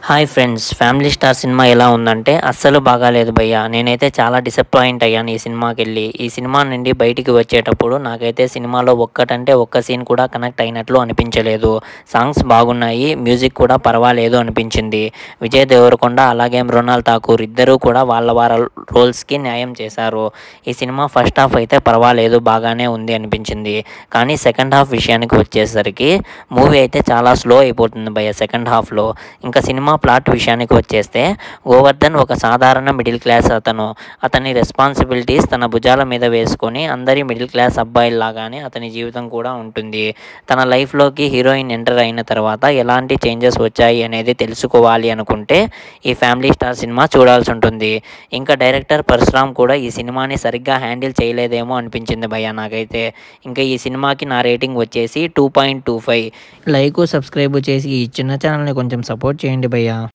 hi friends family star cinema ఎలా ఉందంటే అస్సలు బాగాలేదు భయ్య నేనైతే చాలా డిసప్పాయింట్ అయ్యాను ఈ సినిమాకి వెళ్ళి ఈ సినిమా నుండి బయటికి వచ్చేటప్పుడు నాకైతే సినిమాలో ఒక్కటంటే ఒక్క సీన్ కూడా కనెక్ట్ అయినట్లు అనిపించలేదు సాంగ్స్ బాగున్నాయి మ్యూజిక్ కూడా పర్వాలేదు అనిపించింది విజయ్ దేవరకొండ అలాగే మృణాల్ ఠాకూర్ ఇద్దరూ కూడా వాళ్ళ వాళ్ళ రోల్స్కి న్యాయం చేశారు ఈ సినిమా ఫస్ట్ హాఫ్ అయితే పర్వాలేదు బాగానే ఉంది అనిపించింది కానీ సెకండ్ హాఫ్ విషయానికి వచ్చేసరికి మూవీ అయితే చాలా స్లో అయిపోతుంది భయ్య సెకండ్ హాఫ్లో ఇంకా సినిమా ప్లాట్ విషయానికి వచ్చేస్తే గోవర్ధన్ ఒక సాధారణ మిడిల్ క్లాస్ అతను అతని రెస్పాన్సిబిలిటీస్ తన భుజాల మీద వేసుకొని అందరి మిడిల్ క్లాస్ అబ్బాయిల్లాగానే అతని జీవితం కూడా ఉంటుంది తన లైఫ్లోకి హీరోయిన్ ఎంటర్ అయిన తర్వాత ఎలాంటి చేంజెస్ వచ్చాయి అనేది తెలుసుకోవాలి అనుకుంటే ఈ ఫ్యామిలీ స్టార్ సినిమా చూడాల్సి ఉంటుంది ఇంకా డైరెక్టర్ పరశురామ్ కూడా ఈ సినిమాని సరిగ్గా హ్యాండిల్ చేయలేదేమో అనిపించింది భయ్య నాకైతే ఇంకా ఈ సినిమాకి నా రేటింగ్ వచ్చేసి two point two five like subscribe చేసి ఈ చిన్న ఛానల్ని కొంచెం సపోర్ట్ చేయండి భయ్య